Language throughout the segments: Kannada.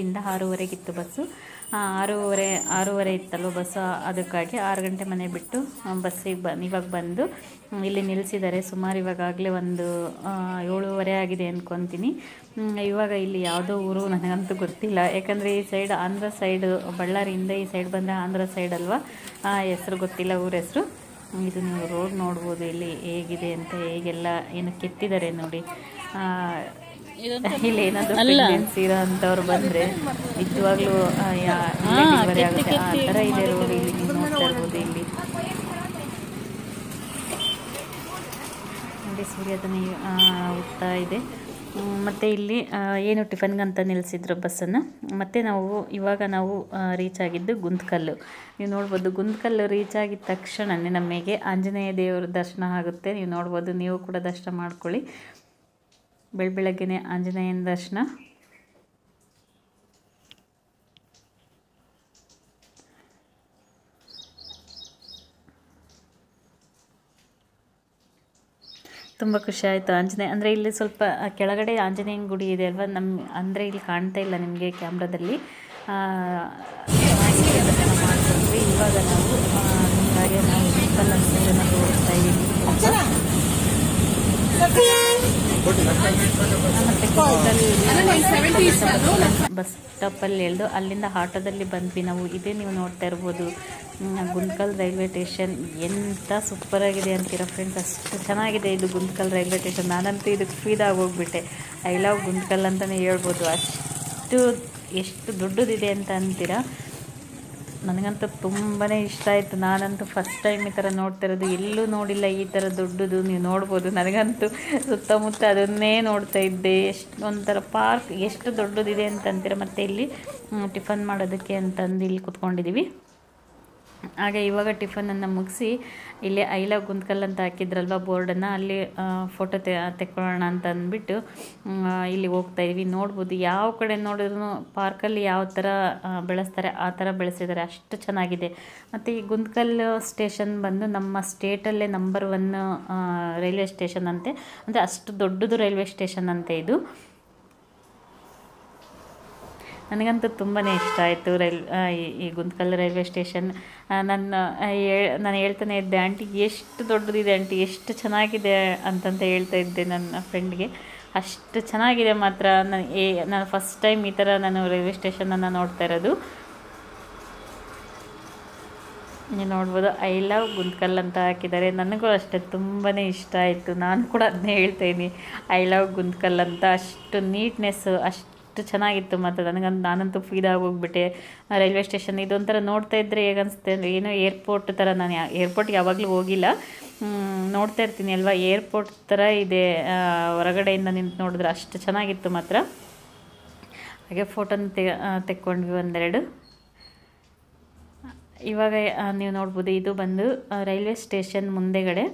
ಏಳುವರೆಯಿಂದ ಆರೂವರೆಗಿತ್ತು ಬಸ್ಸು ಆ, ಆರೂವರೆ ಆರೂವರೆ ಇತ್ತಲ್ವ ಬಸ್ಸು ಅದಕ್ಕಾಗಿ ಆರು ಗಂಟೆ ಮನೆ ಬಿಟ್ಟು ಬಸ್ಸಿಗೆ ಬ ಇವಾಗ ಬಂದು ಹ್ಮ್, ಇಲ್ಲಿ ನಿಲ್ಲಿಸಿದ್ದಾರೆ ಸುಮಾರು ಇವಾಗಲೇ ಒಂದು ಆ, ಏಳುವರೆ ಆಗಿದೆ ಅಂದ್ಕೊತೀನಿ ಹ್ಮ್, ಇವಾಗ ಇಲ್ಲಿ ಯಾವುದೋ ಊರು ನನಗಂತೂ ಗೊತ್ತಿಲ್ಲ ಯಾಕಂದರೆ ಈ ಸೈಡ್ ಆಂಧ್ರ ಸೈಡ್ ಬಳ್ಳಾರಿಯಿಂದ ಈ ಸೈಡ್ ಬಂದರೆ ಆಂಧ್ರ ಸೈಡ್ ಅಲ್ವಾ ಆ ಹೆಸರು ಗೊತ್ತಿಲ್ಲ ಊರ ಹೆಸರು ಇದು ನೀವು ರೋಡ್ ನೋಡ್ಬೋದು ಇಲ್ಲಿ ಹೇಗಿದೆ ಅಂತ ಹೇಗೆಲ್ಲ ಏನು ಕೆತ್ತಿದ್ದಾರೆ ನೋಡಿ ಆ, ಇಲ್ಲಿ ಏನಾದರೂ ಪ್ರೆಗ್ನೆನ್ಸಿ ಇರೋ ಅಂಥವ್ರು ಬಂದರೆ ನಿಜವಾಗ್ಲೂ ಆ, ಯಾ- ಇಲ್ಲೇ delivery ಆಗುತ್ತೆ ಆ ಥರ ಇದೆ ರೋಡ್ ಇಲ್ಲಿ ನೀವು ನೋಡ್ತಾ ಇರ್ಬೋದು ಇಲ್ಲಿ ನೋಡಿ ಸೂರ್ಯೋದಯ ಹುಟ್ತಾ ಇದೆ ಹ್ಮ್, ಮತ್ತೆ ಇಲ್ಲಿ ಆ, ಏನು ಟಿಫನ್ಗಂತ ನಿಲ್ಲಿಸಿದ್ರು ಬಸ್ಸನ್ನು ಮತ್ತು ನಾವು ಇವಾಗ ನಾವು ರೀಚ್ ಆಗಿದ್ದು ಗುಂತ್ಕಲ್ಲು ನೀವು ನೋಡ್ಬೋದು ಗುಂತ್ಕಲ್ಲು ರೀಚ್ ಆಗಿದ ತಕ್ಷಣವೇ ನಮಗೆ ಆಂಜನೇಯ ದೇವರ ದರ್ಶನ ಆಗುತ್ತೆ ನೀವು ನೋಡ್ಬೋದು ನೀವು ಕೂಡ ದರ್ಶನ ಮಾಡ್ಕೊಳ್ಳಿ ಬೆಳ ಬೆಳಗ್ಗೆನೆ ಆಂಜನೇಯನ ದರ್ಶನ ತುಂಬ ಖುಷಿ ಆಯಿತು ಆಂಜನೇಯ ಅಂದರೆ ಇಲ್ಲಿ ಸ್ವಲ್ಪ ಆ, ಕೆಳಗಡೆ ಆಂಜನೇಯನ ಗುಡಿ ಇದೆ ಅಲ್ವಾ ನಮ್ಮ ಅಂದರೆ ಇಲ್ಲಿ ಕಾಣ್ತಾ ಇಲ್ಲ ನಿಮಗೆ ಕ್ಯಾಮ್ರಾದಲ್ಲಿ ಆ, ಚೆನ್ನಾಗಿದೆ ದರ್ಶನ ಮಾಡ್ಕೊಂಡ್ವಿ ಇವಾಗ ನಾವು ಆ, ಹಾಗೆ ನಾವು ಸಿಂಪಲ್ ಅಂತ ನಾವು ಹೋಗ್ತಾ ಇದ್ದೀವಿ ಬಸ್ ಸ್ಟಾಪಲ್ಲಿ ಎಳ್ದು ಅಲ್ಲಿಂದ ಆಟೋದಲ್ಲಿ ಬಂದ್ವಿ ನಾವು ಇದೇ ನೀವು ನೋಡ್ತಾ ಇರ್ಬೋದು ಹ್ಮ್, ಗುಂತ್ಕಲ್ ರೈಲ್ವೆ ಸ್ಟೇಷನ್ ಎಂಥ ಸೂಪರಾಗಿದೆ ಅಂತೀರಾ ಫ್ರೆಂಡ್ಸ್ ಅಷ್ಟು ಚೆನ್ನಾಗಿದೆ ಇದು ಗುಂತ್ಕಲ್ ರೈಲ್ವೆ ಸ್ಟೇಷನ್ ನಾನಂತೂ ಇದಕ್ಕೆ ಫೀದಾಗಿ ಹೋಗ್ಬಿಟ್ಟೆ ಐ ಲವ್ ಗುಂತ್ಕಲ್ ಅಂತಲೇ ಹೇಳ್ಬೋದು ಅಷ್ಟು ಎಷ್ಟು ದೊಡ್ಡದಿದೆ ಅಂತ ಅಂತೀರಾ ನನಗಂತೂ ತುಂಬಾ ಇಷ್ಟ ಆಯಿತು ನಾನಂತೂ ಫಸ್ಟ್ ಟೈಮ್ ಈ ಥರ ನೋಡ್ತಾ ಇರೋದು ಎಲ್ಲೂ ನೋಡಿಲ್ಲ ಈ ಥರ ದೊಡ್ಡದು ನೀವು ನೋಡ್ಬೋದು ನನಗಂತೂ ಸುತ್ತಮುತ್ತ ಅದನ್ನೇ ನೋಡ್ತಾ ಇದ್ದೆ ಎಷ್ಟು ಒಂಥರ ಪಾರ್ಕ್ ಎಷ್ಟು ದೊಡ್ಡದಿದೆ ಅಂತ ಅಂತೀರ ಮತ್ತು ಇಲ್ಲಿ ಹ್ಮ್, ಟಿಫನ್ ಮಾಡೋದಕ್ಕೆ ಅಂತಂದು ಇಲ್ಲಿ ಕುತ್ಕೊಂಡಿದ್ದೀವಿ ಹಾಗೆ ಇವಾಗ ಟಿಫನನ್ನು ಮುಗಿಸಿ ಇಲ್ಲಿ ಐ ಲವ್ ಗುಂತ್ಕಲ್ ಅಂತ ಹಾಕಿದ್ರಲ್ವ ಬೋರ್ಡನ್ನು ಅಲ್ಲಿ ಫೋಟೋ ತೆ ತೆಕ್ಕೊಳ್ಳೋಣ ಅಂತ ಅಂದ್ಬಿಟ್ಟು ಮ್, ಇಲ್ಲಿ ಹೋಗ್ತಾ ಇದ್ವಿ ನೋಡ್ಬೋದು ಯಾವ ಕಡೆ ನೋಡಿದ್ರು ಪಾರ್ಕಲ್ಲಿ ಯಾವ ಥರ ಆ, ಬೆಳೆಸ್ತಾರೆ ಆ ಥರ ಬೆಳೆಸಿದ್ದಾರೆ ಅಷ್ಟು ಚೆನ್ನಾಗಿದೆ ಮತ್ತು ಈ ಗುಂತ್ಕಲ್ ಸ್ಟೇಷನ್ ಬಂದು ನಮ್ಮ ಸ್ಟೇಟಲ್ಲೇ ನಂಬರ್ ಒನ್ ರೈಲ್ವೆ ಸ್ಟೇಷನ್ ಅಂತೆ ಅಂದರೆ ಅಷ್ಟು ದೊಡ್ಡದು ರೈಲ್ವೆ ಸ್ಟೇಷನ್ ಅಂತೆ ಇದು ನನಗಂತೂ ತುಂಬಾ ಇಷ್ಟ ಆಯಿತು ರೈಲ್ ಆ, ಈ- ಈ ಗುಂತ್ಕಲ್ ರೈಲ್ವೆ ಸ್ಟೇಷನ್ ಆ, ನನ್ನ ಆ, ಹೇಳ್- ನಾನು ಹೇಳ್ತಾನೆ ಇದ್ದೆ ಆಂಟಿ ಎಷ್ಟು ದೊಡ್ಡದಿದೆ ಆಂಟಿ ಎಷ್ಟು ಚೆನ್ನಾಗಿದೆ ಅಂತಂತ ಹೇಳ್ತಾ ಇದ್ದೆ ನನ್ನ ಫ್ರೆಂಡ್ಗೆ ಅಷ್ಟು ಚೆನ್ನಾಗಿದೆ ಮಾತ್ರ ನಾನು ಏ ನಾನು ಫಸ್ಟ್ ಟೈಮ್ ಈ ಥರ ನಾನು ರೈಲ್ವೆ ಸ್ಟೇಷನನ್ನು ನೋಡ್ತಾ ಇರೋದು ನೀವು ನೋಡ್ಬೋದು ಐ ಲವ್ ಗುಂತ್ಕಲ್ ಅಂತ ಹಾಕಿದ್ದಾರೆ ನನಗೂ ಅಷ್ಟೇ ತುಂಬಾ ಇಷ್ಟ ಆಯಿತು ನಾನು ಕೂಡ ಅದನ್ನೇ ಹೇಳ್ತಾ ಇದ್ದೀನಿ ಐ ಲವ್ ಗುಂತ್ಕಲ್ ಅಂತ ಅಷ್ಟು ನೀಟ್ನೆಸ್ ಅಷ್ಟು ಚೆನ್ನಾಗಿತ್ತು ಮತ್ತು ನನಗಂತ ನಾನಂತೂ ಫೀದಾಗಿ ಹೋಗ್ಬಿಟ್ಟೆ ಆ ರೈಲ್ವೆ ಸ್ಟೇಷನ್ ಇದೊಂಥರ ನೋಡ್ತಾ ಇದ್ದರೆ ಹೇಗನ್ಸುತ್ತೆ ಅಂದರೆ ಏನೋ ಏರ್ಪೋರ್ಟ್ ಥರ ನಾನು ಯಾ ಏರ್ಪೋರ್ಟ್ಗೆ ಯಾವಾಗಲೂ ಹೋಗಿಲ್ಲ ಮ್, ನೋಡ್ತಾ ಇರ್ತೀನಿ ಅಲ್ವಾ ಏರ್ಪೋರ್ಟ್ ಥರ ಇದೆ ಆ, ಹೊರಗಡೆಯಿಂದ ನಿಂತು ನೋಡಿದ್ರೆ ಅಷ್ಟು ಚೆನ್ನಾಗಿತ್ತು ಮಾತ್ರ ಹಾಗೆ ಫೋಟೋನ ತೆಗ ತೆಕ್ಕೊಂಡ್ವಿ ಒಂದೆರಡು ಇವಾಗ ಆ, ನೀವು ನೋಡ್ಬೋದು ಇದು ಬಂದು ಆ, ರೈಲ್ವೆ ಸ್ಟೇಷನ್ ಮುಂದೆಗಡೆ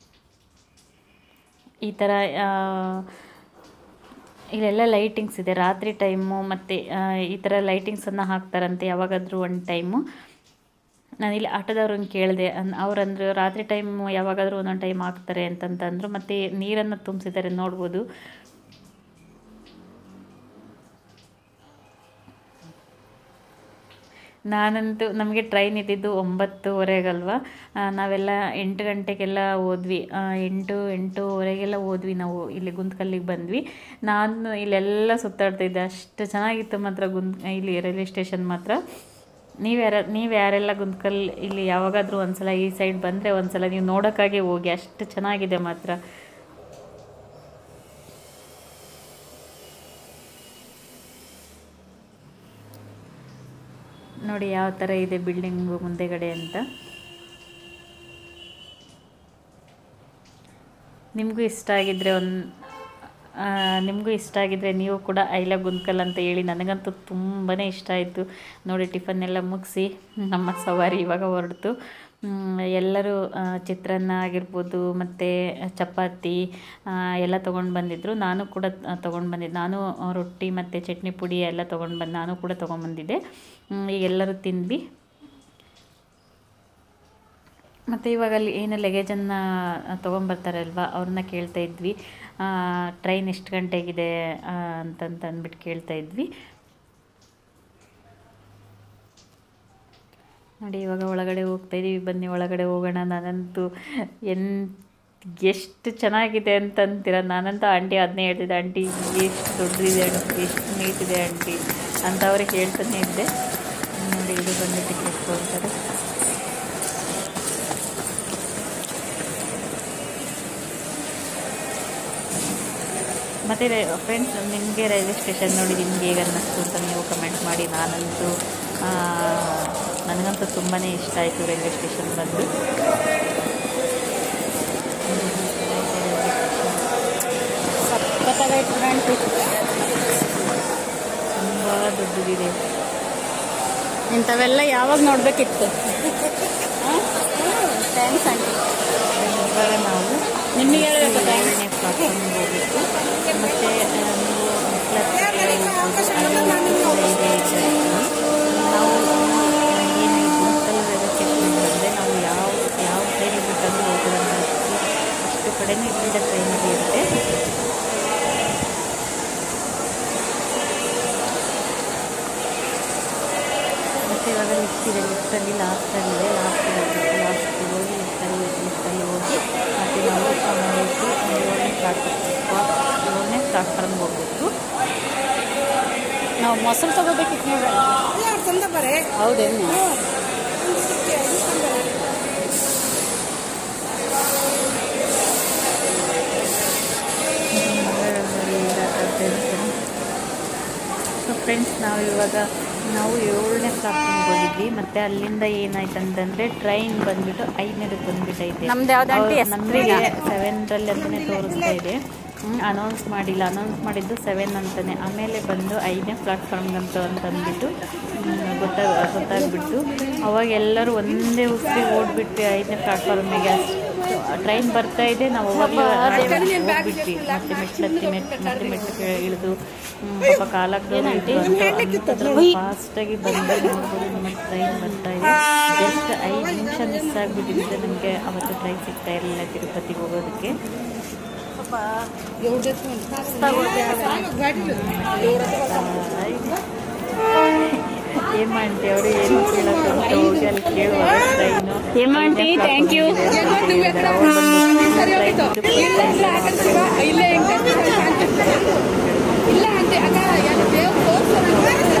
ಈ ಥರ ಆ, ಇಲ್ಲೆಲ್ಲ ಲೈಟಿಂಗ್ಸ್ ಇದೆ ರಾತ್ರಿ ಟೈಮು ಮತ್ತು ಈ ಥರ ಲೈಟಿಂಗ್ಸನ್ನು ಹಾಕ್ತಾರಂತೆ ಯಾವಾಗಾದರೂ ಒಂದು ಟೈಮು ನಾನಿಲ್ಲಿ ಆಟೋದವ್ರನ್ನ ಕೇಳಿದೆ ಅನ್ ಅವ್ರಂದ್ರು ರಾತ್ರಿ ಟೈಮ್ ಯಾವಾಗಾದರೂ ಒಂದೊಂದು ಟೈಮ್ ಹಾಕ್ತಾರೆ ಅಂತಂತಂದರು ಮತ್ತು ನೀರನ್ನು ತುಂಬಿಸಿದ್ದಾರೆ ನೋಡ್ಬೋದು ನಾನಂತೂ ನಮಗೆ ಟ್ರೈನ್ ಇದ್ದಿದ್ದು ಒಂಬತ್ತುವರೆಗಲ್ವ ಆ, ನಾವೆಲ್ಲ ಎಂಟು ಗಂಟೆಗೆಲ್ಲ ಹೋದ್ವಿ ಆ, ಎಂಟು ಎಂಟೂವರೆಗೆಲ್ಲ ಹೋದ್ವಿ ನಾವು ಇಲ್ಲಿ ಗುಂತ್ಕಲ್ಲಿಗೆ ಬಂದ್ವಿ ನಾನು ಇಲ್ಲೆಲ್ಲ ಸುತ್ತಾಡ್ತಾ ಇದ್ದೆ ಅಷ್ಟು ಚೆನ್ನಾಗಿತ್ತು ಮಾತ್ರ ಗುಂತ್ ಇಲ್ಲಿ ರೈಲ್ವೆ ಸ್ಟೇಷನ್ ಮಾತ್ರ ನೀವು ಯಾರ ನೀವು ಯಾರೆಲ್ಲ ಗುಂತ್ಕಲ್ ಇಲ್ಲಿ ಯಾವಾಗಾದರೂ ಒಂದ್ಸಲ ಈ ಸೈಡ್ ಬಂದರೆ ಒಂದ್ಸಲ ನೀವು ನೋಡೋಕ್ಕಾಗೆ ಹೋಗಿ ಅಷ್ಟು ಚೆನ್ನಾಗಿದೆ ಮಾತ್ರ ನೋಡಿ ಯಾವ ಥರ ಇದೆ ಬಿಲ್ಡಿಂಗು ಮುಂದೆಗಡೆ ಅಂತ ನಿಮಗೂ ಇಷ್ಟ ಆಗಿದ್ದರೆ ಒಂದು ನಿಮಗೂ ಇಷ್ಟ ಆಗಿದ್ದರೆ ನೀವು ಕೂಡ ಐ ಲವ್ ಗುಂತ್ಕಲ್ ಅಂತ ಹೇಳಿ ನನಗಂತೂ ತುಂಬಾ ಇಷ್ಟ ಆಯಿತು ನೋಡಿ ಟಿಫನ್ ಎಲ್ಲ ಮುಗಿಸಿ ನಮ್ಮ ಸವಾರಿ ಇವಾಗ ಹೊರಡ್ತು ಮ್, ಎಲ್ಲರೂ ಆ, ಚಿತ್ರಾನ್ನ ಆಗಿರ್ಬೋದು ಮತ್ತು ಚಪಾತಿ ಆ, ಎಲ್ಲ ತೊಗೊಂಡು ಬಂದಿದ್ದರು ನಾನು ಕೂಡ ತೊಗೊಂಡು ಬಂದಿದ್ದೆ ನಾನು ಆ, ರೊಟ್ಟಿ ಮತ್ತು ಚಟ್ನಿ ಪುಡಿ ಎಲ್ಲ ತೊಗೊಂಡು ಬಂದು ನಾನು ಕೂಡ ತೊಗೊಂಬಂದಿದ್ದೆ ಮ್, ಈಗ ಎಲ್ಲರೂ ತಿಂದ್ವಿ ಮತ್ತು ಇವಾಗ ಅಲ್ಲಿ ಏನು ಲಗೇಜನ್ನು ತೊಗೊಂಬರ್ತಾರಲ್ವ ಅವ್ರನ್ನ ಕೇಳ್ತಾ ಇದ್ವಿ ಟ್ರೈನ್ ಎಷ್ಟು ಗಂಟೆಗಿದೆ ಅಂತಂತ ಅಂದ್ಬಿಟ್ಟು ಕೇಳ್ತಾ ಇದ್ವಿ ನೋಡಿ ಇವಾಗ ಒಳಗಡೆ ಹೋಗ್ತಾ ಇದೀವಿ ಬನ್ನಿ ಒಳಗಡೆ ಹೋಗೋಣ ನಾನಂತೂ ಎನ್ ಎಷ್ಟು ಚೆನ್ನಾಗಿದೆ ಅಂತ ಅಂತೀರ ನಾನಂತೂ ಆಂಟಿ ಅದನ್ನೇ ಹೇಳ್ತಿದ್ದೆ ಆಂಟಿ ಎಷ್ಟು ದೊಡ್ಡದಿದೆ ಆಂಟಿ ಎಷ್ಟು ನೀಟಿದೆ ಆಂಟಿ ಅಂತ ಅವ್ರಿಗೆ ಹೇಳ್ತಾನೆ ಇದ್ದೆ ನೋಡಿ ಇದು ಬಂದು ಟಿಕೆಟ್ ಕೊಡ್ತಾರೆ ಮತ್ತು ಫ್ರೆಂಡ್ಸ್ ನಿಮಗೆ ರೈಲ್ವೆ ಸ್ಟೇಷನ್ ನೋಡಿ ನಿಮ್ಗೆ ಹೇಗೆ ಅನ್ನಿಸ್ತು ಅಂತ ನೀವು ಕಮೆಂಟ್ ಮಾಡಿ ನಾನಂತೂ ಆ, ನನಗಂತೂ ತುಂಬಾ ಇಷ್ಟ ಆಯಿತು ರೈಲ್ವೆ ಸ್ಟೇಷನ್ ಬಂದು ಸಖತ್ತಾಗೈತೆ ಆಂಟಿ ತುಂಬ ದೊಡ್ಡದಿದೆ ಇಂಥವೆಲ್ಲ ಯಾವಾಗ ನೋಡಬೇಕಿತ್ತು ಥ್ಯಾಂಕ್ಸ್ ಆಂಟಿ ಇವಾಗ ನಾವು ನಿಮಗೆ ಹೇಳ್ಬೇಕು ಏಳನೇ ಪ್ಲಾಟ್ಫಾರ್ಮ್ಗೆ ಹೋಗಬೇಕು ಮತ್ತು ನೀವು ನಾವು ಏನು ಗುಂತಲ್ ರೈಲ್ವೆ ಸ್ಟೇಷನ್ ಬಂದರೆ ನಾವು ಯಾವ ಯಾವ ಟ್ರೈನಿಗೆ ಬೇಕಾದರೂ ಹೋಗೋದಂತ ಅಷ್ಟು ಕಡೆನೂ ಇಲ್ಲಿಂದ ಟ್ರೈನಿಗೆ ಇರುತ್ತೆ ಮತ್ತು ಇವಾಗ ಲಿಫ್ಟ್ ಇದೆ ಲಿಫ್ಟಲ್ಲಿ ಲಾಸ್ಟಲ್ಲಿದೆ ಲಾಸ್ಟಿಗೆ ಹೋಗಬೇಕು ಲಾಸ್ಟಿಗೆ ಹೋಗಿ ಲಿಫ್ಟಲ್ಲಿ ಲಿಫ್ಟಲ್ಲಿ ಹೋಗಿ ಮತ್ತು ನಾವು ಹೋಗಿ ಏಳನೇ ಪ್ಲಾಟ್ಫಾರ್ಮ್ ಏಳನೇ ಪ್ಲಾಟ್ಫಾರ್ಮ್ಗೆ ಹೋಗ್ಬೇಕು ನಾವು ಮೊಸರು ತಗೋಬೇಕಿತ್ತು ನೀವು ಹೌದೇನು ಸೊ ಫ್ರೆಂಡ್ಸ್ ನಾವು ಇವಾಗ ನಾವು ಏಳನೇ ಪ್ಲಾಟ್ಫಾರ್ಮ್ಗೆ ಹೋಗಿದ್ವಿ ಮತ್ತು ಅಲ್ಲಿಂದ ಏನಾಯ್ತು ಅಂತಂದರೆ ಟ್ರೈನ್ ಬಂದ್ಬಿಟ್ಟು ಐದನೇದಕ್ಕೆ ಬಂದ್ಬಿಟ್ಟೈತೆ ನಮ್ದು ಯಾವ್ದು ಆಂಟಿ? ಅವ್ರು ನಮಗೆ ಸೆವೆನ್ರಲ್ಲಿ ಅಂತಲೇ ತೋರಿಸ್ತಾ ಇದೆ ಅನೌನ್ಸ್ ಮಾಡಿಲ್ಲ ಅನೌನ್ಸ್ ಮಾಡಿದ್ದು ಸೆವೆನ್ ಅಂತಲೇ ಆಮೇಲೆ ಬಂದು ಐದನೇ ಪ್ಲಾಟ್ಫಾರ್ಮ್ಗಂತ ಅಂತಂದ್ಬಿಟ್ಟು ಗೊತ್ತಾಗ ಗೊತ್ತಾಗ್ಬಿಟ್ಟು ಅವಾಗ ಎಲ್ಲರೂ ಒಂದೇ ಉಸಿರಿ ಓಡ್ಬಿಟ್ವಿ ಐದನೇ ಪ್ಲಾಟ್ಫಾರ್ಮಿಗೆ ಅಷ್ಟು ಟ್ರೈನ್ ಬರ್ತಾ ಇದೆ ನಾವು ಅವಾಗ ಹೋಗ್ಬಿಟ್ವಿ ಮತ್ತೆ ಮೆಟ್ಲತ್ತಿ ಮೆಟ್ ಮತ್ತೆ ಮೆಟ್ಲು ಇಳಿದು ಹ್ಮ್, ಪಾಪ ಕಾಲಾಗ್ದವ್ರು ಫಾಸ್ಟಾಗಿ ಬಂದು ನೋಡ್ಬೋದು ನಮ್ಮ ಟ್ರೈನ್ ಬರ್ತಾ ಇದೆ ಜಸ್ಟ್ ಐದು ನಿಮಿಷ ಮಿಸ್ ಆಗಿಬಿಟ್ಟಿದ್ರೆ ನಮಗೆ ಅವತ್ತು ಟ್ರೈನ್ ಸಿಗ್ತಾ ಇರಲಿಲ್ಲ ತಿರುಪತಿಗೆ ಹೋಗೋದಕ್ಕೆ ಏಮಂಟಿ ಅವರು ಏನು ಕೇಳಕ್ಕೆ ಅಂತ ಹೋಗಿ ಅಲ್ಲಿ ಕೇಳುವಾಗ ಟ್ರೈನು ಹೇಮಾಂಟಿ, thank you. ಇಲ್ಲ ಅಂತೆ ಅದ ಎಲ್ಲ ದೇವ್ರು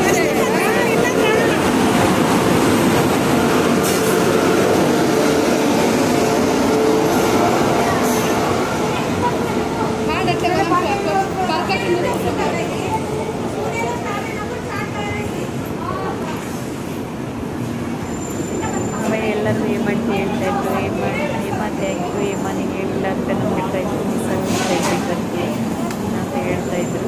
ಆಮೇಲೆ ಎಲ್ಲರೂ ಏಮಂಟಿ ಹೇಳ್ತಾ ಇದ್ರು ಏಮ ಏಮಾತಿ ಆಯಿತು ಏಮಾನಿಗೆ ಹೇಳಿಲ್ಲ ಅಂತ ನಮಗೆ ಟ್ರೈನ್ ಮಿಸ್ ಆಗಿಬಿಟ್ಟೈತೆ ಅಂತ ಹೇಳ್ತಾ ಇದ್ರು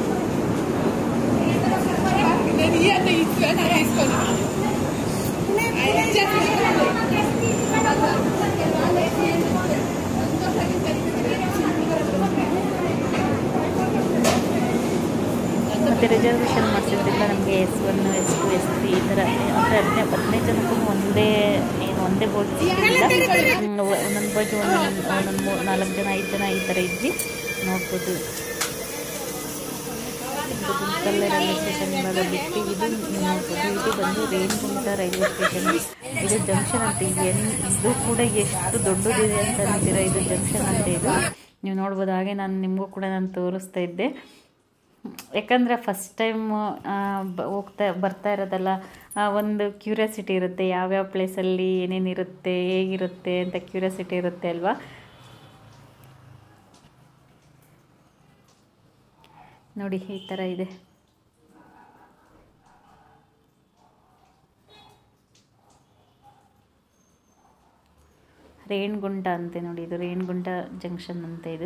ಮತ್ತು ರಿಸರ್ವೇಷನ್ ಮಾಡಿಸಿದ್ರಿಂದ ನಮಗೆ S one S two S three ಈ ಥರ ಅಂದರೆ ಹದಿನೈದು ಹದಿನೈದು ಜನಕ್ಕೂ ಒಂದೇ ಏನು ಒಂದೇ ಬೋಗಿ ಸಿಗಲಿಲ್ಲ ಹ್ಮ್, ಒಂದೊಂದು ಬೋಗಿ ಒಂದೊಂದು ಒಂದೊಂದು ಮೂರು ನಾಲ್ಕು ಜನ ಐದು ಜನ ಈ ಥರ ಇದ್ವಿ ನೋಡ್ಬೋದು ಇದು ಗುಂತಕಲ್ ರೈಲ್ವೆ ಸ್ಟೇಷನ್ ಇವಾಗ ಬಿಟ್ಟು ಇದು ನೀವು ನೋಡ್ಬೋದು ಇದು ಬಂದು ರೇಣಿಗುಂಟ ರೈಲ್ವೆ ಸ್ಟೇಷನ್ ಇದು ಜಂಕ್ಷನ್ ಅಂತ ಏನು ಇದು ಕೂಡ ಎಷ್ಟು ದೊಡ್ಡದಿದೆ ಅಂತ ಅಂತೀರ ಇದು ಜಂಕ್ಷನ್ ಅಂತ ಇದು ನೀವು ನೋಡ್ಬೋದು ಹಾಗೆ ನಾನು ನಿಮಗೂ ಕೂಡ ನಾನು ತೋರಿಸ್ತಾ ಇದ್ದೆ ಯಾಕಂದರೆ ಫಸ್ಟ್ ಟೈಮ್ ಹೋಗ್ತಾ ಬರ್ತಾ ಇರೋದಲ್ಲ ಆ, ಒಂದು ಕ್ಯೂರಿಯಾಸಿಟಿ ಇರುತ್ತೆ ಯಾವ್ಯಾವ ಪ್ಲೇಸಲ್ಲಿ ಏನೇನಿರುತ್ತೆ ಹೇಗಿರುತ್ತೆ ಅಂತ ಕ್ಯೂರಿಯಾಸಿಟಿ ಇರುತ್ತೆ ಅಲ್ವಾ ನೋಡಿ ಈ ಥರ ಇದೆ ರೇಣಿಗುಂಟ ಅಂತೆ ನೋಡಿ ಇದು ರೇಣಿಗುಂಟ ಜಂಕ್ಷನ್ ಅಂತ ಇದು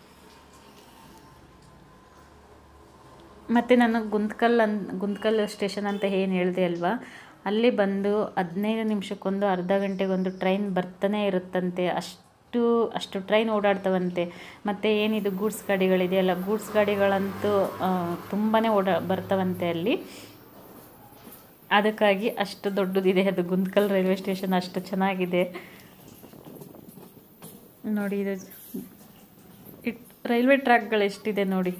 ಮತ್ತು ನಾನು ಗುಂತ್ಕಲ್ ಅನ್ ಗುಂತ್ಕಲ್ ಸ್ಟೇಷನ್ ಅಂತ ಏನು ಹೇಳಿದೆ ಅಲ್ವಾ ಅಲ್ಲಿ ಬಂದು ಹದಿನೈದು ನಿಮಿಷಕ್ಕೊಂದು ಅರ್ಧ ಗಂಟೆಗೊಂದು ಟ್ರೈನ್ ಬರ್ತಾನೆ ಇರುತ್ತಂತೆ ಅಷ್ಟು ಅಷ್ಟು ಟ್ರೈನ್ ಓಡಾಡ್ತವಂತೆ ಮತ್ತು ಏನಿದು ಗೂಡ್ಸ್ ಗಾಡಿಗಳಿದೆಯಲ್ಲ ಗೂಡ್ಸ್ ಗಾಡಿಗಳಂತೂ ತುಂಬಾ ಓಡಾ ಬರ್ತವಂತೆ ಅಲ್ಲಿ ಅದಕ್ಕಾಗಿ ಅಷ್ಟು ದೊಡ್ಡದಿದೆ ಅದು ಗುಂತ್ಕಲ್ ರೈಲ್ವೆ ಸ್ಟೇಷನ್ ಅಷ್ಟು ಚೆನ್ನಾಗಿದೆ ನೋಡಿ ಇದು ಇಟ್ ರೈಲ್ವೆ ಟ್ರ್ಯಾಕ್ಗಳು ಎಷ್ಟಿದೆ ನೋಡಿ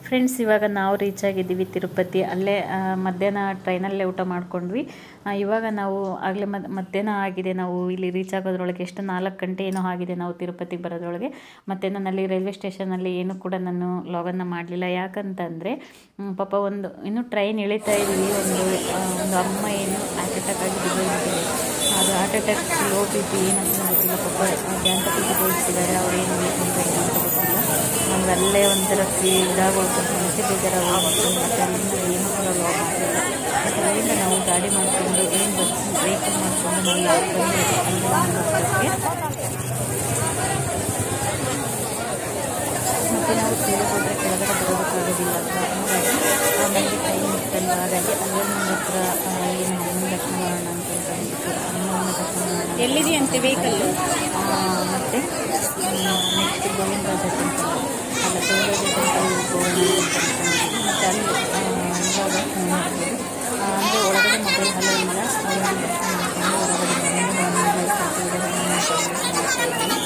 ಫ್ರೆಂಡ್ಸ್ ಇವಾಗ ನಾವು ರೀಚ್ ಆಗಿದ್ದೀವಿ ತಿರುಪತಿ ಅಲ್ಲೇ ಆ, ಮಧ್ಯಾಹ್ನ ಟ್ರೈನಲ್ಲೇ ಊಟ ಮಾಡ್ಕೊಂಡ್ವಿ ಆ, ಇವಾಗ ನಾವು ಆಗಲೇ ಮದ್ ಮಧ್ಯಾಹ್ನ ಆಗಿದೆ ನಾವು ಇಲ್ಲಿ ರೀಚ್ ಆಗೋದ್ರೊಳಗೆ ಎಷ್ಟು ನಾಲ್ಕು ಗಂಟೆ ಏನೋ ಆಗಿದೆ ನಾವು ತಿರುಪತಿಗೆ ಬರೋದ್ರೊಳಗೆ ಮತ್ತು ನಾನು ಅಲ್ಲಿ ರೈಲ್ವೆ ಸ್ಟೇಷನಲ್ಲಿ ಏನೂ ಕೂಡ ನಾನು ಲಾಗನ್ನು ಮಾಡಲಿಲ್ಲ ಯಾಕಂತಂದರೆ ಮ್, ಪಾಪ ಒಂದು ಇನ್ನು ಟ್ರೈನ್ ಇಳಿತಾ ಇದ್ದೀವಿ ಒಂದು ಆ, ಒಂದು ಅಮ್ಮ ಏನು ಹಾರ್ಟ್ ಅಟ್ಯಾಕ್ ಆಗಿ ಬಿದ್ದೋಗಿದ್ದಾರೆ ಅದು heart attack low B P ಏನಂತ ಗೊತ್ತಿಲ್ಲ ಪಾಪ ಜಾಂತಕಕ್ಕೆ ತೋರಿಸಿದ್ದಾರೆ ಅವ್ರು ಏನು ಅಂತ ಏನು ಅಂತ ಗೊತ್ತಿಲ್ಲ ನಮ್ಗೆ ಅಲ್ಲೇ ಒಂಥರ ಇದಾಗೋಗ್ತದೆ ಮತ್ತೆ ಬೇಜಾರಾಗೋಗ್ತದೆ ಮತ್ತು ಅಲ್ಲಿಂದ ಏನು ಕೂಡ ಲಾಗ್ ಮಾಡಿಲ್ಲ ಮತ್ತು ಅಲ್ಲಿಂದ ನಾವು ಗಾಡಿ ಮಾಡಿಕೊಂಡು ಏನು ಬಸ್ ವೆಹಿಕಲ್ ಮಾಡಿಕೊಂಡು ನಾವು ಯಾವಾಗ ಬಂದಿದ್ದೀವಿ ಅಲ್ಲಿ ಹೋಗೋದಕ್ಕೆ ಮತ್ತು ನಾವು ಸೀರೆ ಹೋದರೆ ಕೆಳಗಡೆ ಬರೋದಕ್ಕಾಗೋದಿಲ್ಲ ಅಲ್ವಾ ಹಾಗಾಗಿ ಆ ನಮಗೆ ಟೈಮ್ ಇತ್ತಲ್ವ ಹಾಗಾಗಿ ಅಲ್ಲೇ ನಮ್ಮ ಹತ್ರ ಆ, ಏನು ಅಮ್ಮನ ದರ್ಶನ ಮಾಡೋಣ ಅಂತ ಅಂದ್ಬಿಟ್ಟು ಅಮ್ಮನ ದರ್ಶನ ಮಾಡೋಣ ಎಲ್ಲಿದೆಯಂತೆ ವೆಹಿಕಲ್ ಮತ್ತು ನೆಕ್ಸ್ಟ್ ಗೋವಿಂದರಾಜ ಟೆಂಪಲ್ ಅಲ್ಲ ಗೋವಿಂದರಾಜ ಟೆಂಪಲ್ ಹೋಗೋಣ ಅಂತ ಅನ್ಕೊಂಡಿದ್ವಿ ಮತ್ತು ಅಲ್ಲಿ ಆ, ಇವಾಗ ನೋಡ್ಬೋದು ಆ, ಅಂದರೆ ಒಳಗಡೆ ಮೊಬೈಲ್ ಹಲೋ ಇಲ್ಲ ಅಲ್ಲಿ ದರ್ಶನ ಮಾಡ್ಕೊಂಡು ಹೊರಗಡೆ ಬಂದು ನಾನು ಮೊಬೈಲ್ ಸ್ವಲ್ಪ ವಿಡಿಯೋಗಳನ್ನ ಮಾಡ್ತಾ ಇದ್ದೀನಿ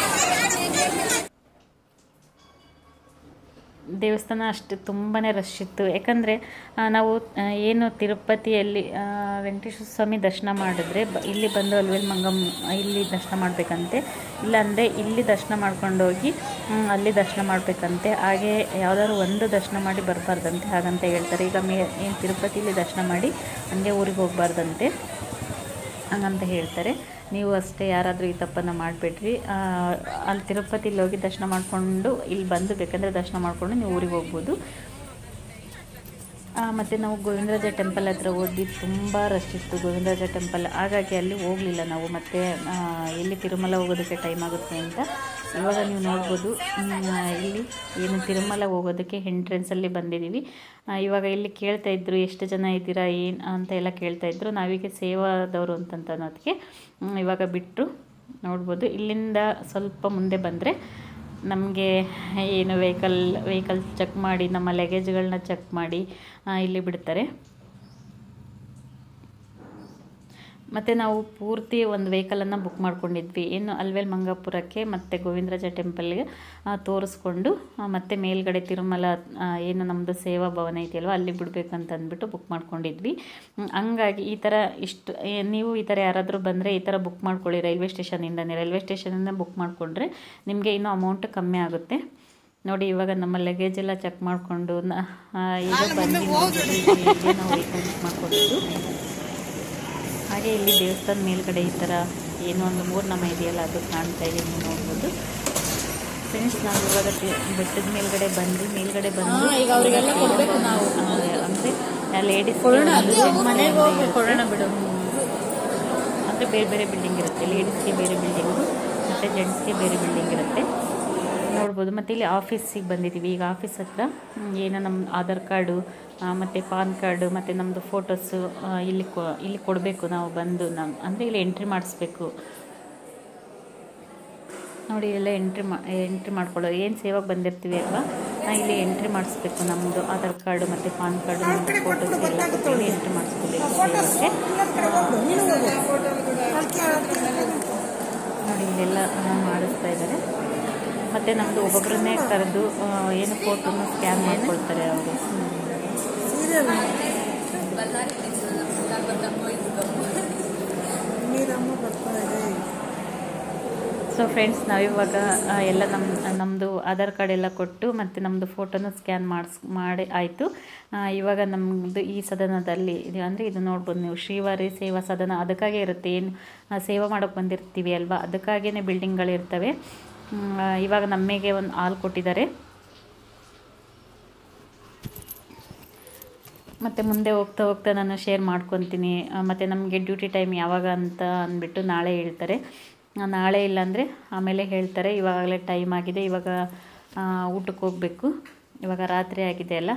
ದೇವಸ್ಥಾನ ಅಷ್ಟು ತುಂಬಾ ರಶ್ ಇತ್ತು ಯಾಕಂದರೆ ನಾವು ಆ, ಏನು ತಿರುಪತಿಯಲ್ಲಿ ಆ, ವೆಂಕಟೇಶ್ವರ ಸ್ವಾಮಿ ದರ್ಶನ ಮಾಡಿದ್ರೆ ಬ ಇಲ್ಲಿ ಬಂದು ಅಲ್ವೇಲ್ ಮಂಗಮ್ ಇಲ್ಲಿ ದರ್ಶನ ಮಾಡಬೇಕಂತೆ ಇಲ್ಲಾಂದರೆ ಇಲ್ಲಿ ದರ್ಶನ ಮಾಡ್ಕೊಂಡೋಗಿ ಹ್ಮ್, ಅಲ್ಲಿ ದರ್ಶನ ಮಾಡಬೇಕಂತೆ ಹಾಗೆ ಯಾವುದಾದ್ರು ಒಂದು ದರ್ಶನ ಮಾಡಿ ಬರಬಾರ್ದಂತೆ ಹಾಗಂತ ಹೇಳ್ತಾರೆ ಈಗ ಮೇ ಏನು ತಿರುಪತಿಲಿ ದರ್ಶನ ಮಾಡಿ ಹಂಗೆ ಊರಿಗೆ ಹೋಗ್ಬಾರ್ದಂತೆ ಹಂಗಂತ ಹೇಳ್ತಾರೆ ನೀವು ಅಷ್ಟೇ ಯಾರಾದರೂ ಈ ತಪ್ಪನ್ನು ಮಾಡಿಬಿಡ್ರಿ ಅಲ್ಲಿ ತಿರುಪತಿಲಿ ಹೋಗಿ ದರ್ಶನ ಮಾಡಿಕೊಂಡು ಇಲ್ಲಿ ಬಂದು ಬೇಕಂದರೆ ದರ್ಶನ ಮಾಡಿಕೊಂಡು ನೀವು ಊರಿಗೆ ಹೋಗ್ಬೋದು ಮತ್ತು ನಾವು ಗೋವಿಂದರಾಜ ಟೆಂಪಲ್ ಹತ್ರ ಹೋದ್ವಿ ತುಂಬ ರಶ್ ಇತ್ತು ಗೋವಿಂದರಾಜ ಟೆಂಪಲ್ ಹಾಗಾಗಿ ಅಲ್ಲಿ ಹೋಗಲಿಲ್ಲ ನಾವು ಮತ್ತು ಎಲ್ಲಿ ತಿರುಮಲ ಹೋಗೋದಕ್ಕೆ ಟೈಮ್ ಆಗುತ್ತೆ ಅಂತ ಇವಾಗ ನೀವು ನೋಡ್ಬೋದು ಹ್ಮ್, ಇಲ್ಲಿ ಏನು ತಿರುಮಲ ಹೋಗೋದಕ್ಕೆ ಎಂಟ್ರೆನ್ಸಲ್ಲಿ ಬಂದಿದ್ದೀವಿ ಆ, ಇವಾಗ ಇಲ್ಲಿ ಕೇಳ್ತಾ ಇದ್ರು ಎಷ್ಟು ಜನ ಇದ್ದೀರಾ ಏನು ಅಂತ ಎಲ್ಲ ಕೇಳ್ತಾ ಇದ್ರು ನಾವೀಗ ಸೇವಾದವರು ಅಂತಂತ ಅನ್ನೋದಕ್ಕೆ ಹ್ಮ್, ಇವಾಗ ಬಿಟ್ಟರು ನೋಡ್ಬೋದು ಇಲ್ಲಿಂದ ಸ್ವಲ್ಪ ಮುಂದೆ ಬಂದರೆ ನಮಗೆ ಏನು ವೆಹಿಕಲ್ ವೆಹಿಕಲ್ ಚೆಕ್ ಮಾಡಿ ನಮ್ಮ ಲಗೇಜ್ಗಳನ್ನ ಚೆಕ್ ಮಾಡಿ ಆ, ಇಲ್ಲಿ ಬಿಡ್ತಾರೆ ಮತ್ತು ನಾವು ಪೂರ್ತಿ ಒಂದು ವೆಹಿಕಲನ್ನು ಬುಕ್ ಮಾಡ್ಕೊಂಡಿದ್ವಿ ಏನು ಅಲ್ವೇಲ್ ಮಂಗಾಪುರಕ್ಕೆ ಮತ್ತು ಗೋವಿಂದರಾಜ ಟೆಂಪಲ್ಗೆ ಆ, ತೋರಿಸ್ಕೊಂಡು ಆ, ಮತ್ತೆ ಮೇಲ್ಗಡೆ ತಿರುಮಲ ಆ, ಏನು ನಮ್ಮದು ಸೇವಾ ಭವನ ಇದೆಯಲ್ವ ಅಲ್ಲಿ ಬಿಡಬೇಕಂತ ಅಂದ್ಬಿಟ್ಟು ಬುಕ್ ಮಾಡ್ಕೊಂಡಿದ್ವಿ ಹ್ಮ್, ಹಂಗಾಗಿ ಈ ಥರ ಇಷ್ಟು ಏ, ನೀವು ಈ ಥರ ಯಾರಾದರೂ ಬಂದರೆ ಈ ಥರ ಬುಕ್ ಮಾಡ್ಕೊಳ್ಳಿ ರೈಲ್ವೆ ಸ್ಟೇಷನಿಂದನೇ ರೈಲ್ವೆ ಸ್ಟೇಷನಿಂದ ಬುಕ್ ಮಾಡಿಕೊಂಡ್ರೆ ನಿಮಗೆ ಇನ್ನೂ ಅಮೌಂಟ್ ಕಮ್ಮಿ ಆಗುತ್ತೆ ನೋಡಿ ಇವಾಗ ನಮ್ಮ ಲಗೇಜ್ ಎಲ್ಲ ಚೆಕ್ ಮಾಡಿಕೊಂಡು ಈಗ ಬಂದು ನೋಡ್ಬಿಟ್ಟು ನಾವು ವೆಹಿಕಲ್ ಬುಕ್ ಮಾಡ್ಕೊಂಡಿದ್ದು ಹಾಗೆ ಇಲ್ಲಿ ದೇವಸ್ಥಾನ ಮೇಲ್ಗಡೆ ಈ ಥರ ಏನೋ ಒಂದು ಮೂರ್ನಾಮ ಇದೆಯಲ್ಲ ಅದು ಕಾಣ್ತಾ ಇದೆ ನೀವು ನೋಡ್ಬೋದು ಫ್ರೆಂಡ್ಸ್ ನಾವು ಇವಾಗ ತಿ- ಬೆಟ್ಟದ ಮೇಲ್ಗಡೆ ಬಂದು ಮೇಲ್ಗಡೆ ಬಂದು ಈಗ ಅವರಿಗೆಲ್ಲ ಕೊಡ್ಬೇಕು ನಾವು ಅಂದರೆ ಲೇಡೀಸ್ ಮನೆಗೆ ಹೋಗಿ ಕೊಡೋಣ ಬಿಡು ಅಂದರೆ ಬೇರೆ ಬೇರೆ ಬಿಲ್ಡಿಂಗ್ ಇರುತ್ತೆ ಲೇಡೀಸ್ಗೆ ಬೇರೆ ಬಿಲ್ಡಿಂಗು ಮತ್ತು ಜೆಂಟ್ಸ್ಗೆ ಬೇರೆ ಬಿಲ್ಡಿಂಗ್ ಇರುತ್ತೆ ನೋಡ್ಬೋದು ಮತ್ತು ಇಲ್ಲಿ ಆಫೀಸಿಗೆ ಬಂದಿದ್ದೀವಿ ಈಗ ಆಫೀಸ್ ಹತ್ರ ಹ್ಮ್, ಏನು ನಮ್ಮ ಆಧಾರ್ ಕಾರ್ಡು ಮತ್ತು ಪಾನ್ ಕಾರ್ಡು ಮತ್ತು ನಮ್ಮದು ಫೋಟೋಸು ಇಲ್ಲಿ ಕೊ ಇಲ್ಲಿ ಕೊಡಬೇಕು ನಾವು ಬಂದು ನಮ್ಮ ಅಂದರೆ ಇಲ್ಲಿ ಎಂಟ್ರಿ ಮಾಡಿಸ್ಬೇಕು ನೋಡಿ ಎಲ್ಲ ಎಂಟ್ರಿ ಮಾ ಎಂಟ್ರಿ ಮಾಡ್ಕೊಳ್ಳೋದು ಏನು ಸೇವಾಗ ಬಂದಿರ್ತೀವಿ ಅಲ್ವಾ ನಾ ಇಲ್ಲಿ ಎಂಟ್ರಿ ಮಾಡಿಸ್ಬೇಕು ನಮ್ಮದು ಆಧಾರ್ ಕಾರ್ಡು ಮತ್ತು ಪಾನ್ ಕಾರ್ಡು ನಮ್ಮದು ಫೋಟೋಸ್ ಎಲ್ಲ ಕೊಟ್ಟು ಇಲ್ಲಿ ಎಂಟ್ರಿ ಮಾಡಿಸ್ಕೋಬೇಕು ಸೇವಕ್ಕೆ ನೋಡಿ ಇಲ್ಲೆಲ್ಲ ಆ, ಮಾಡಿಸ್ತಾ ಇದ್ದಾರೆ ಮತ್ತು ನಮ್ಮದು ಒಬ್ಬೊಬ್ಬರನ್ನೇ ಕರೆದು ಆ, ಏನು ಫೋಟೋನ ಸ್ಕ್ಯಾನ್ ಮಾಡ್ಕೊಳ್ತಾರೆ ಅವರು ಸೊ ಫ್ರೆಂಡ್ಸ್ ನಾವಿವಾಗ ಆ, ಎಲ್ಲ ನಮ್ಮ ನಮ್ಮದು ಆಧಾರ್ ಕಾರ್ಡ್ ಎಲ್ಲ ಕೊಟ್ಟು ಮತ್ತು ನಮ್ಮದು ಫೋಟೋನ ಸ್ಕ್ಯಾನ್ ಮಾಡಿಸ್ ಮಾಡಿ ಆಯಿತು ಇವಾಗ ನಮ್ಮದು ಈ ಸದನದಲ್ಲಿ ಇದು ಅಂದರೆ ಇದು ನೋಡ್ಬೋದು ನೀವು ಶ್ರೀವಾರಿ ಸೇವಾ ಸದನ ಅದಕ್ಕಾಗೇ ಇರುತ್ತೆ ಏನು ಆ, ಸೇವೆ ಮಾಡೋಕ್ಕೆ ಬಂದಿರ್ತೀವಿ ಅಲ್ವಾ ಅದಕ್ಕಾಗೇ ಬಿಲ್ಡಿಂಗ್ಗಳಿರ್ತವೆ ಹ್ಮ್, ಆ, ಇವಾಗ ನಮಗೆ ಒಂದು ಹಾಲ್ ಕೊಟ್ಟಿದ್ದಾರೆ ಮತ್ತು ಮುಂದೆ ಹೋಗ್ತಾ ಹೋಗ್ತಾ ನಾನು ಶೇರ್ ಮಾಡ್ಕೊತೀನಿ ಮತ್ತು ನಮಗೆ ಡ್ಯೂಟಿ ಟೈಮ್ ಯಾವಾಗ ಅಂತ ಅಂದ್ಬಿಟ್ಟು ನಾಳೆ ಹೇಳ್ತಾರೆ ಆ, ನಾಳೆ ಇಲ್ಲಾಂದರೆ ಆಮೇಲೆ ಹೇಳ್ತಾರೆ ಇವಾಗಲೇ ಟೈಮ್ ಆಗಿದೆ ಇವಾಗ ಆ, ಊಟಕ್ಕೆ ಹೋಗಬೇಕು ಇವಾಗ ರಾತ್ರಿ ಆಗಿದೆ ಅಲ್ಲ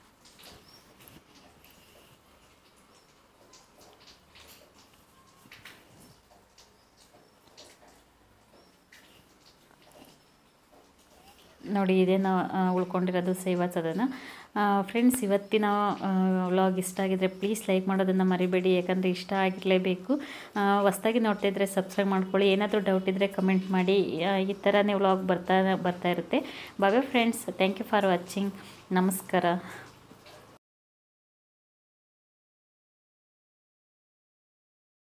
ನೋಡಿ ಇದೇ ನಾವು ಆ, ಉಳ್ಕೊಂಡಿರೋದು ಸೇವಾ ಸದನ ಫ್ರೆಂಡ್ಸ್ ಇವತ್ತಿನ ವ್ಲಾಗ್ ಇಷ್ಟ ಆಗಿದ್ರೆ ಪ್ಲೀಸ್ ಲೈಕ್ ಮಾಡೋದನ್ನು ಮರಿಬೇಡಿ ಯಾಕಂದರೆ ಇಷ್ಟ ಆಗಿರಲೇಬೇಕು ಹೊಸ್ದಾಗಿ ನೋಡ್ತಾ ಇದ್ದರೆ ಸಬ್ಸ್ಕ್ರೈಬ್ ಮಾಡ್ಕೊಳ್ಳಿ ಏನಾದರೂ ಡೌಟ್ ಇದ್ದರೆ ಕಮೆಂಟ್ ಮಾಡಿ ಆ, ಈ ಥರನೇ ವ್ಲಾಗ್ ಬರ್ತಾ ಬರ್ತಾ ಇರುತ್ತೆ ಬಾಬೆ friends thank you for watching ನಮಸ್ಕಾರ